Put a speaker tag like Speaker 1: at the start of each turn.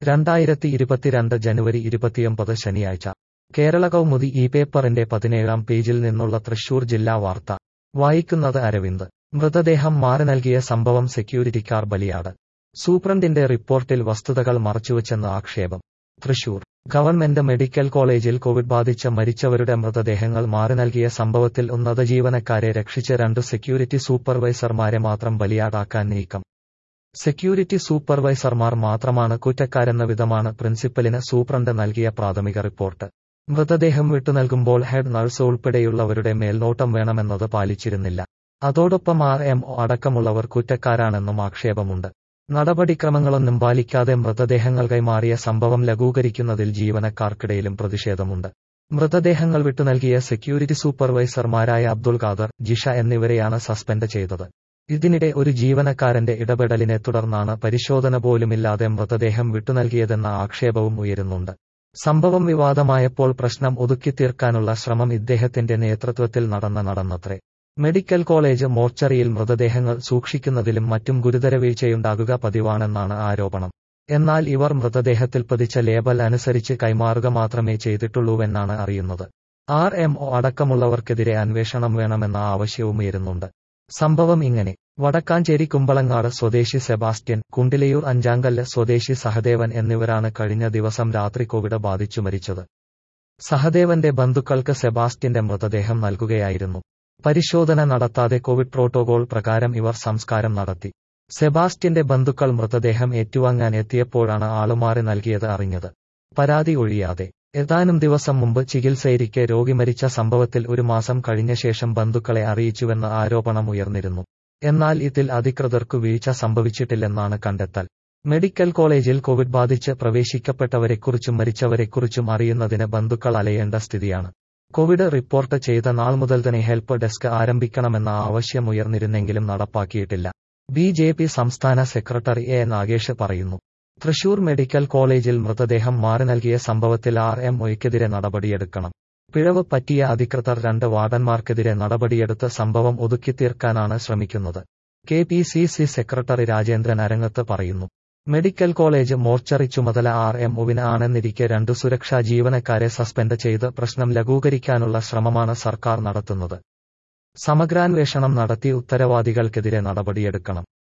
Speaker 1: രണ്ടായിരത്തി ഇരുപത്തിരണ്ട് ജനുവരി ഇരുപത്തിയൊമ്പത് ശനിയാഴ്ച കേരള കൗമുദി ഈ പേപ്പറിന്റെ പതിനേഴാം പേജിൽ നിന്നുള്ള തൃശൂർ ജില്ലാ വാർത്ത വായിക്കുന്നത് അരവിന്ദ് മൃതദേഹം മാറി നൽകിയ സംഭവം സെക്യൂരിറ്റിക്കാർ ബലിയാട് സൂപ്രണ്ടിന്റെ റിപ്പോർട്ടിൽ വസ്തുതകൾ മറച്ചുവെച്ചെന്ന് ആക്ഷേപം തൃശൂർ ഗവൺമെന്റ് മെഡിക്കൽ കോളേജിൽ കോവിഡ് ബാധിച്ച് മരിച്ചവരുടെ മൃതദേഹങ്ങൾ മാറി നൽകിയ സംഭവത്തിൽ ഉന്നത ജീവനക്കാരെ രക്ഷിച്ച് രണ്ടു സെക്യൂരിറ്റി സൂപ്പർവൈസർമാരെ മാത്രം ബലിയാടാക്കാൻ നീക്കം സെക്യൂരിറ്റി സൂപ്പർവൈസർമാർ മാത്രമാണ് കുറ്റക്കാരെന്ന വിധമാണ് പ്രിൻസിപ്പലിന് സൂപ്രണ്ട് നൽകിയ പ്രാഥമിക റിപ്പോർട്ട് മൃതദേഹം വിട്ടുനൽകുമ്പോൾ ഹെഡ് നഴ്സ് ഉൾപ്പെടെയുള്ളവരുടെ മേൽനോട്ടം വേണമെന്നത് പാലിച്ചിരുന്നില്ല അതോടൊപ്പം ആർ എം ഒ അടക്കമുള്ളവർ കുറ്റക്കാരാണെന്നും ആക്ഷേപമുണ്ട് നടപടിക്രമങ്ങളൊന്നും പാലിക്കാതെ മൃതദേഹങ്ങൾ കൈമാറിയ സംഭവം ലഘൂകരിക്കുന്നതിൽ ജീവനക്കാർക്കിടയിലും പ്രതിഷേധമുണ്ട് മൃതദേഹങ്ങൾ വിട്ടുനൽകിയ സെക്യൂരിറ്റി സൂപ്പർവൈസർമാരായ അബ്ദുൾ ഖാദർ ജിഷ എന്നിവരെയാണ് സസ്പെൻഡ് ചെയ്തത് ഇതിനിടെ ഒരു ജീവനക്കാരന്റെ ഇടപെടലിനെ തുടർന്നാണ് പരിശോധന പോലുമില്ലാതെ മൃതദേഹം വിട്ടുനൽകിയതെന്ന ആക്ഷേപവും ഉയരുന്നുണ്ട് സംഭവം വിവാദമായപ്പോൾ പ്രശ്നം ഒതുക്കിത്തീർക്കാനുള്ള ശ്രമം ഇദ്ദേഹത്തിന്റെ നേതൃത്വത്തിൽ നടന്ന നടന്നത്രേ മെഡിക്കൽ കോളേജ് മോർച്ചറിയിൽ മൃതദേഹങ്ങൾ സൂക്ഷിക്കുന്നതിലും മറ്റും ഗുരുതര വീഴ്ചയുണ്ടാകുക പതിവാണെന്നാണ് ആരോപണം എന്നാൽ ഇവർ മൃതദേഹത്തിൽ പതിച്ച ലേബൽ അനുസരിച്ച് കൈമാറുക മാത്രമേ ചെയ്തിട്ടുള്ളൂവെന്നാണ് അറിയുന്നത് ആർ എം ഒ അടക്കമുള്ളവർക്കെതിരെ അന്വേഷണം വേണമെന്ന ആവശ്യവും ഉയരുന്നുണ്ട് സംഭവം ഇങ്ങനെ വടക്കാഞ്ചേരി കുമ്പളങ്ങാട് സ്വദേശി സെബാസ്റ്റ്യൻ കുണ്ടിലയൂർ അഞ്ചാങ്കല്ല് സ്വദേശി സഹദേവൻ എന്നിവരാണ് കഴിഞ്ഞ ദിവസം രാത്രി കോവിഡ് ബാധിച്ചു മരിച്ചത് സഹദേവന്റെ ബന്ധുക്കൾക്ക് സെബാസ്റ്റ്യന്റെ മൃതദേഹം നൽകുകയായിരുന്നു പരിശോധന നടത്താതെ കോവിഡ് പ്രോട്ടോകോൾ പ്രകാരം ഇവർ സംസ്കാരം നടത്തി സെബാസ്റ്റ്യന്റെ ബന്ധുക്കൾ മൃതദേഹം ഏറ്റുവാങ്ങാൻ എത്തിയപ്പോഴാണ് ആളുമാറി നൽകിയത് അറിഞ്ഞത് പരാതി ഒഴിയാതെ ഏതാനും ദിവസം മുമ്പ് ചികിത്സയിരിക്കെ രോഗി മരിച്ച സംഭവത്തിൽ ഒരു മാസം കഴിഞ്ഞ ശേഷം ബന്ധുക്കളെ അറിയിച്ചുവെന്ന് ആരോപണം ഉയർന്നിരുന്നു എന്നാൽ ഇതിൽ അധികൃതർക്കു വീഴ്ച സംഭവിച്ചിട്ടില്ലെന്നാണ് കണ്ടെത്തൽ മെഡിക്കൽ കോളേജിൽ കോവിഡ് ബാധിച്ച് പ്രവേശിക്കപ്പെട്ടവരെക്കുറിച്ചും മരിച്ചവരെക്കുറിച്ചും അറിയുന്നതിന് ബന്ധുക്കൾ അലയേണ്ട സ്ഥിതിയാണ് കോവിഡ് റിപ്പോർട്ട് ചെയ്ത നാൾ മുതൽ തന്നെ ഹെൽപ്പ് ഡെസ്ക് ആരംഭിക്കണമെന്ന ആവശ്യം ഉയർന്നിരുന്നെങ്കിലും നടപ്പാക്കിയിട്ടില്ല ബി ജെ പി സംസ്ഥാന സെക്രട്ടറി എ നാഗേഷ് പറയുന്നു തൃശൂർ മെഡിക്കൽ കോളേജിൽ മൃതദേഹം മാറി നൽകിയ സംഭവത്തിൽ ആർ എം ഒയ്ക്കെതിരെ നടപടിയെടുക്കണം പിഴവ് പറ്റിയ അധികൃതർ രണ്ട് വാർഡന്മാർക്കെതിരെ നടപടിയെടുത്ത് സംഭവം ഒതുക്കിത്തീർക്കാനാണ് ശ്രമിക്കുന്നത് K P C C secretary Rajendran Arangath പറയുന്നു മെഡിക്കൽ കോളേജ് മോർച്ചറി ചുമതല ആർ എം ഒവിന് ആണെന്നിരിക്കെ രണ്ടു സുരക്ഷാ ജീവനക്കാരെ സസ്പെൻഡ് ചെയ്ത് പ്രശ്നം ലഘൂകരിക്കാനുള്ള ശ്രമമാണ് സർക്കാർ നടത്തുന്നത് സമഗ്രാന്വേഷണം നടത്തി ഉത്തരവാദികൾക്കെതിരെ നടപടിയെടുക്കണം